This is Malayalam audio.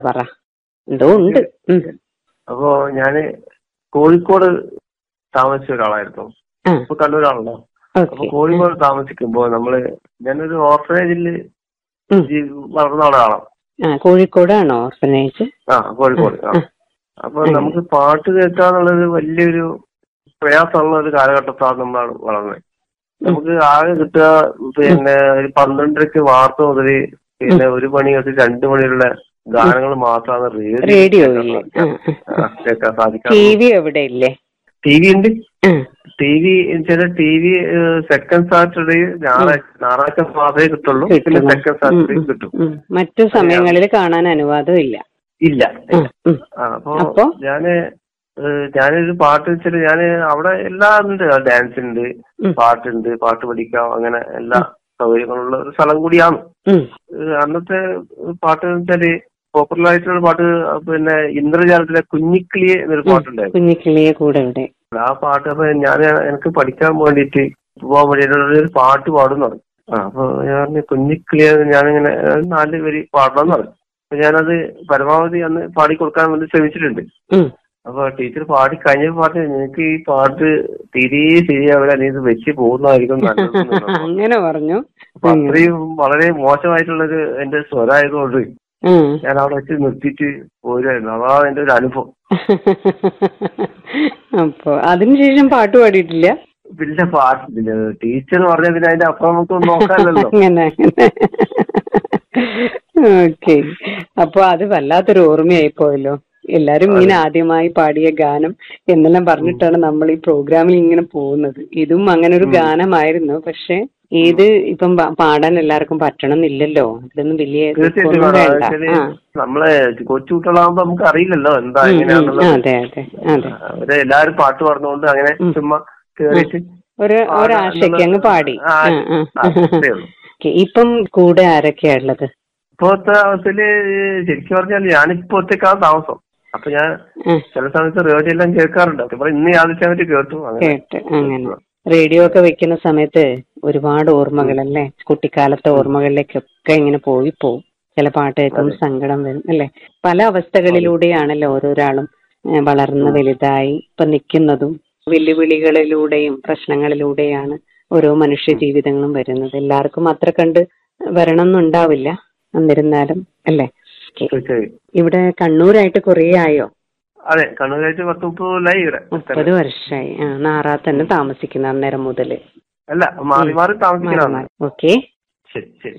പറ എന്തോ ഉണ്ട് ഉം. അപ്പോ ഞാന് കോഴിക്കോട് താമസിച്ച ഒരാളായിരുന്നു ആ ഇപ്പൊ കണ്ണൂരാണല്ലോ അപ്പൊ ഓക്കെ കോഴിക്കോട് താമസിക്കുമ്പോ നമ്മള് ഞാനൊരു ഓർഫനേജില് ഉം. ജീ- വളർന്ന ആളാണ് ആ കോഴിക്കോടാണോ ഓർഫനേജ് ആ കോഴിക്കോട് ആ ആ. അപ്പൊ നമുക്ക് പാട്ട് കേൾക്കാന്നുള്ളത് വലിയൊരു പ്രയാസമുള്ള ഒരു കാലഘട്ടത്താണ് നമ്മളാണ് വളർന്നത് നമുക്ക് ആകെ കിട്ടുക പിന്നെ ഒരു പന്ത്രണ്ടരക്ക് വാർത്ത മുതൽ പിന്നെ ഒരു മണി തൊട്ട് രണ്ടു മണിയുള്ള ഗാനങ്ങൾ മാത്രമാണ് റേഡിയോ റേഡിയോയില്ലേ ആ ആ, കേൾക്കാൻ ടി സാധിക്കാറുള്ളൂ വി എവിടെ ഇല്ലേ ടി വി ഉണ്ട് ആ ടി വി ചില ടി വി സെക്കൻഡ് സാറ്റർഡേ ഞായറാഴ്ച ഞായറാഴ്ച മാത്രമേ കിട്ടുള്ളൂ പിന്നെ കിട്ടുന്നു. സെക്കൻഡ് ഉം, സാറ്റർഡേ ഉം, കിട്ടും ഉം. മറ്റു സമയങ്ങളിൽ കാണാൻ അനുവാദം ഇല്ല ഇല്ല ആ, ഉം. ആ, അപ്പൊ അപ്പൊ? ഞാന് ഏഹ്, ഞാനൊരു പാട്ട് വെച്ചിട്ട് ഞാന് അവിടെ എല്ലാം ഉണ്ട് ഡാൻസ് ഉണ്ട് ഉം. പാട്ടുണ്ട് പാട്ട് പഠിക്കാം അങ്ങനെ എല്ലാ സൗകര്യങ്ങളുള്ള ഒരു സ്ഥലം കൂടിയാണ് ഉം. ഏഹ്, അന്നത്തെ പാട്ട് എന്ന് വെച്ചാല് പോപ്പുലർ ആയിട്ടുള്ള പാട്ട് പിന്നെ ഇന്ദ്രജാലത്തിലെ കുഞ്ഞിക്കിളിയെ എന്നൊരു പാട്ടുണ്ടായിരുന്നു കുഞ്ഞിക്കിളിയെ കൂടെ ഇവിടെ ആ പാട്ട് അപ്പൊ ഞാൻ എനിക്ക് പഠിക്കാൻ വേണ്ടിയിട്ട് പോകാൻ വേണ്ടിയിട്ട് ഒരു പാട്ട് പാടുന്നു പറഞ്ഞു ആ അപ്പൊ ഞാൻ പറഞ്ഞു, കുഞ്ഞിക്കിളിയെ ഞാനിങ്ങനെ ഏഹ്, നാല് വരി പാടണം എന്ന് പറഞ്ഞു അപ്പൊ ഞാനത് പരമാവധി അന്ന് പാടിക്കൊടുക്കാൻ വേണ്ടി ശ്രമിച്ചിട്ടുണ്ട് ഉം. അപ്പൊ ടീച്ചർ പാടി കഴിഞ്ഞപ്പോ പറഞ്ഞു നിനക്ക് ഈ പാട്ട് തീരെ ശരിയാവില്ല നീ ഇത് വെച്ച് പോകുന്നതായിരിക്കും നല്ലത് എന്ന് പറഞ്ഞു. അങ്ങനെ പറഞ്ഞു അപ്പൊ അത്രയും വളരെ മോശമായിട്ടുള്ളൊരു എന്റെ സ്വരമായതുകൊണ്ട് ഉം. ഞാൻ അവിടെ വെച്ച് നിർത്തിയിട്ട് പോരുമായിരുന്നു അതാ എന്റെ ഒരു അനുഭവം അപ്പൊ അതിനുശേഷം പാട്ട് പാടിയിട്ടില്ല പിന്നെ പാട്ട് പിന്നെ ടീച്ചർ പറഞ്ഞ പിന്നെ അതിന്റെ അപ്പുറം നമുക്ക് നോക്കാനല്ലോ അങ്ങനെ അങ്ങനെ ഓക്കെ അപ്പൊ അത് വല്ലാത്തൊരു ഓർമ്മയായി പോയല്ലോ എല്ലാരും ഇങ്ങനെ ആദ്യമായി പാടിയ ഗാനം എന്നെല്ലാം പറഞ്ഞിട്ടാണ് നമ്മൾ ഈ പ്രോഗ്രാമിൽ ഇങ്ങനെ പോകുന്നത് ഇതും അങ്ങനെ ഒരു ഗാനമായിരുന്നു പക്ഷെ ഇത് ഇപ്പം പ- പാടാൻ എല്ലാവർക്കും പറ്റണം എന്നില്ലല്ലോ ഇതൊന്നും വലിയ തീർച്ചയായിട്ടും ഒന്നും വേണം. വേണ്ട ആക്ച്വലി ആ നമ്മളെ കൊച്ചു കുട്ടികളാകുമ്പോ നമുക്ക് അറിയില്ലല്ലോ എന്താ ഉം, ഉം. എങ്ങനെയാന്നുള്ളത് അതെ അതെ അതെ അവര് എല്ലാരും പാട്ട് പറഞ്ഞുകൊണ്ട് അങ്ങനെ ഉം. ചുമ്മാ കേറിയിട്ട് ഒരു പാടാ ഒരാശയ്ക്ക് അങ്ങ് പാടി ആ, ആ, ആ. ആ, അത്രേ ഉള്ളൂ. ഓക്കേ, ഇപ്പം കൂടെ ആരൊക്കെയാ ഉള്ളത് ഇപ്പോഴത്തെ അവസ്ഥയില് ശരിക്കും പറഞ്ഞാൽ ഞാനിപ്പോ ഒറ്റക്കാണ് താമസം അപ്പൊ ഞാൻ ആ, ചില സമയത്ത് റേഡിയോ എല്ലാം കേൾക്കാറുണ്ട് അപ്പൊ ഇന്ന് യാദൃശ്യം പറ്റി കേട്ടു അങ്ങനെ കേട്ട് അങ്ങനെ റേഡിയോ ഒക്കെ വെക്കുന്ന സമയത്ത് ഒരുപാട് ഓർമ്മകളല്ലേ കുട്ടിക്കാലത്തെ ഓർമ്മകളിലേക്കൊക്കെ ഇങ്ങനെ പോയി പോവും ചില പാട്ട് കേൾക്കുമ്പോൾ സങ്കടം വരും അല്ലെ പല അവസ്ഥകളിലൂടെയാണല്ലോ ഓരോരാളും ഏ, വളർന്ന് വലുതായി ഇപ്പൊ നിൽക്കുന്നതും വെല്ലുവിളികളിലൂടെയും പ്രശ്നങ്ങളിലൂടെയാണ് ഓരോ മനുഷ്യ ജീവിതങ്ങളും വരുന്നത് എല്ലാവർക്കും അത്ര കണ്ട് വരണം എന്നുണ്ടാവില്ല എന്നിരുന്നാലും അല്ലേ ഓക്കേ. തീർച്ചയായും ഇവിടെ കണ്ണൂരായിട്ട് കുറേ ആയോ അതെ കണ്ണൂരായിട്ട് പത്ത് മുപ്പത് കൊല്ലായി ഇവിടെ മുപ്പത് വർഷമായി ആ നാറാ തന്നെ താമസിക്കുന്ന അന്നേരം മുതല് അല്ല മാറി മാറി താമസിക്കലാണ് ഓക്കെ ശരി ശരി